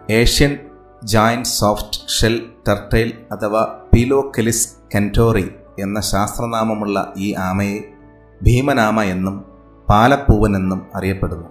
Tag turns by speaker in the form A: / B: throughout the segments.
A: Asian giant soft shell turtle അഥവാ Pelochelys കെൻറ്റോറി എന്ന ശാസ്ത്രനാമമുള്ള ഈ ആമയെ ഭീമനാമ എന്നും പാലപ്പൂവൻ എന്നും അറിയപ്പെടുന്നു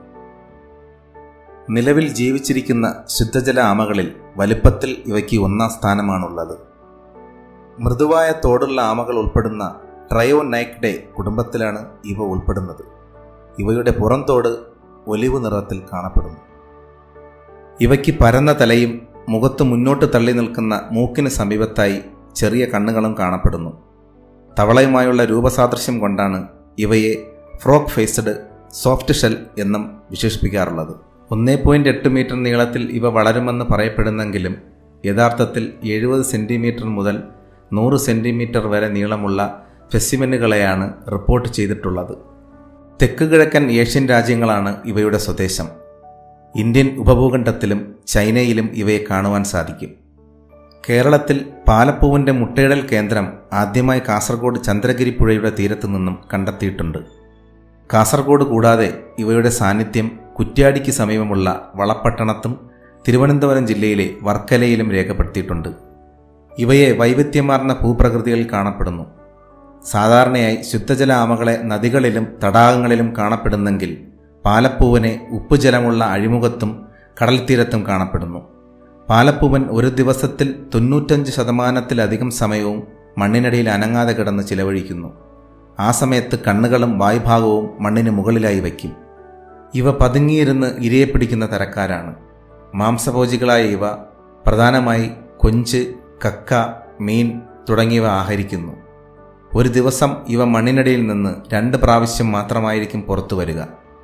A: നിലവിൽ ജീവിച്ചിരിക്കുന്ന ശുദ്ധജല ആമകളിൽ വലിപ്പത്തിൽ ഇവയ്ക്ക് ഒന്നാം സ്ഥാനമാണുള്ളത് മൃദുവായ തോടുള്ള ആമകൾ ഉൾപ്പെടുന്ന ട്രയോനൈക്ഡെ കുടുംബത്തിലാണ് ഇവ ഉൾപ്പെടുന്നത് ഇവയുടെ പുറംതോട് ഒലിവ് നിറത്തിൽ കാണപ്പെടുന്നു ഇവയ്ക്ക് പരന്ന തലയും മുഖത്ത് മുന്നോട്ട് തള്ളി നിൽക്കുന്ന മൂക്കിന് സമീപത്തായി ചെറിയ കണ്ണുകളും കാണപ്പെടുന്നു തവളയുമായുള്ള രൂപസാദൃശ്യം കൊണ്ടാണ് ഇവയെ ഫ്രോക്ക് ഫേസ്ഡ് സോഫ്റ്റ് ഷെൽ എന്നും വിശേഷിപ്പിക്കാറുള്ളത് ഒന്നേ പോയിന്റ് എട്ട് മീറ്റർ നീളത്തിൽ ഇവ വളരുമെന്ന് പറയപ്പെടുന്നെങ്കിലും യഥാർത്ഥത്തിൽ എഴുപത് സെൻറ്റിമീറ്റർ മുതൽ നൂറ് സെൻറ്റിമീറ്റർ വരെ നീളമുള്ള ഫെസിമെനുകളെയാണ് റിപ്പോർട്ട് ചെയ്തിട്ടുള്ളത് തെക്ക് കിഴക്കൻ ഏഷ്യൻ രാജ്യങ്ങളാണ് ഇവയുടെ സ്വദേശം ഇന്ത്യൻ ഉപഭൂഖണ്ഡത്തിലും ചൈനയിലും ഇവയെ കാണുവാൻ സാധിക്കും കേരളത്തിൽ പാലപ്പൂവിൻ്റെ മുട്ടയിടൽ കേന്ദ്രം ആദ്യമായി കാസർഗോഡ് ചന്ദ്രഗിരി പുഴയുടെ തീരത്തു നിന്നും കണ്ടെത്തിയിട്ടുണ്ട് കാസർഗോഡ് കൂടാതെ ഇവയുടെ സാന്നിധ്യം കുറ്റ്യാടിക്ക് സമീപമുള്ള വളപ്പട്ടണത്തും തിരുവനന്തപുരം ജില്ലയിലെ വർക്കലയിലും രേഖപ്പെടുത്തിയിട്ടുണ്ട് ഇവയെ വൈവിധ്യമാർന്ന ഭൂപ്രകൃതിയിൽ കാണപ്പെടുന്നു സാധാരണയായി ശുദ്ധജല ആമകളെ നദികളിലും തടാകങ്ങളിലും കാണപ്പെടുന്നെങ്കിൽ പാലപ്പൂവനെ ഉപ്പുജലമുള്ള അഴിമുഖത്തും കടൽത്തീരത്തും കാണപ്പെടുന്നു പാലപ്പൂവൻ ഒരു ദിവസത്തിൽ തൊണ്ണൂറ്റഞ്ച് ശതമാനത്തിലധികം സമയവും മണ്ണിനടിയിൽ അനങ്ങാതെ കിടന്ന് ചിലവഴിക്കുന്നു ആ സമയത്ത് കണ്ണുകളും വായ്ഭാഗവും മണ്ണിന് മുകളിലായി വയ്ക്കും ഇവ പതുങ്ങിയിരുന്ന് ഇരയെ പിടിക്കുന്ന തരക്കാരാണ് മാംസഭോജികളായ ഇവ പ്രധാനമായി കൊഞ്ച് കക്ക മീൻ തുടങ്ങിയവ ആഹരിക്കുന്നു ഒരു ദിവസം ഇവ മണ്ണിനടിയിൽ നിന്ന് രണ്ട് പ്രാവശ്യം മാത്രമായിരിക്കും പുറത്തു വരിക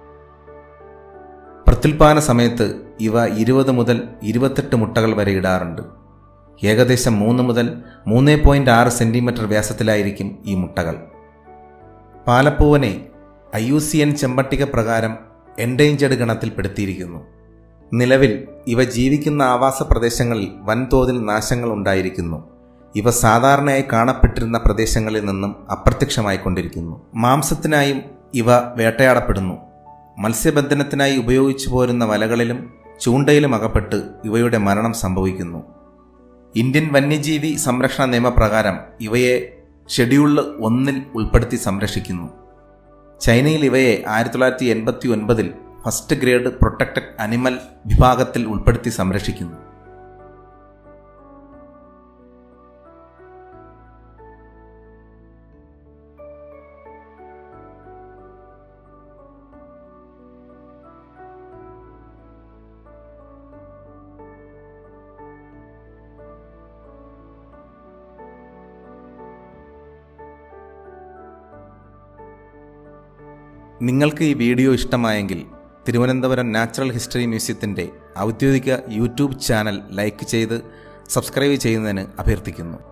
A: പ്രത്യുൽപാദന സമയത്ത് ഇവ ഇരുപത് മുതൽ ഇരുപത്തെട്ട് മുട്ടകൾ വരെ ഇടാറുണ്ട് ഏകദേശം മൂന്ന് മുതൽ മൂന്ന് പോയിന്റ് ആറ് സെൻറ്റിമീറ്റർ വ്യാസത്തിലായിരിക്കും ഈ മുട്ടകൾ പാലപ്പൂവനെ ഐ യു സി എൻ ചെമ്പട്ടിക പ്രകാരം എൻഡേഞ്ചേർഡ് ഗണത്തിൽപ്പെടുത്തിയിരിക്കുന്നു നിലവിൽ ഇവ ജീവിക്കുന്ന ആവാസ പ്രദേശങ്ങളിൽ വൻതോതിൽ നാശങ്ങൾ ഉണ്ടായിരിക്കുന്നു ഇവ സാധാരണയായി കാണപ്പെട്ടിരുന്ന പ്രദേശങ്ങളിൽ നിന്നും അപ്രത്യക്ഷമായിക്കൊണ്ടിരിക്കുന്നു മാംസത്തിനായും ഇവ വേട്ടയാടപ്പെടുന്നു മത്സ്യബന്ധനത്തിനായി ഉപയോഗിച്ചു പോരുന്ന വലകളിലും ചൂണ്ടയിലും അകപ്പെട്ട് ഇവയുടെ മരണം സംഭവിക്കുന്നു ഇന്ത്യൻ വന്യജീവി സംരക്ഷണ നിയമപ്രകാരം ഇവയെ ഷെഡ്യൂളിൽ ഒന്നിൽ ഉൾപ്പെടുത്തി സംരക്ഷിക്കുന്നു ചൈനയിൽ ഇവയെ ആയിരത്തി തൊള്ളായിരത്തി എൺപത്തി ഒൻപതിൽ ഫസ്റ്റ് ഗ്രേഡ് പ്രൊട്ടക്റ്റഡ് അനിമൽ വിഭാഗത്തിൽ ഉൾപ്പെടുത്തി സംരക്ഷിക്കുന്നു നിങ്ങൾക്ക് ഈ വീഡിയോ ഇഷ്ടമായെങ്കിൽ തിരുവനന്തപുരം നാച്ചുറൽ ഹിസ്റ്ററി മ്യൂസിയത്തിൻ്റെ ഔദ്യോഗിക യൂട്യൂബ് ചാനൽ ലൈക്ക് ചെയ്ത് സബ്സ്ക്രൈബ് ചെയ്യുന്നതിന് അഭ്യർത്ഥിക്കുന്നു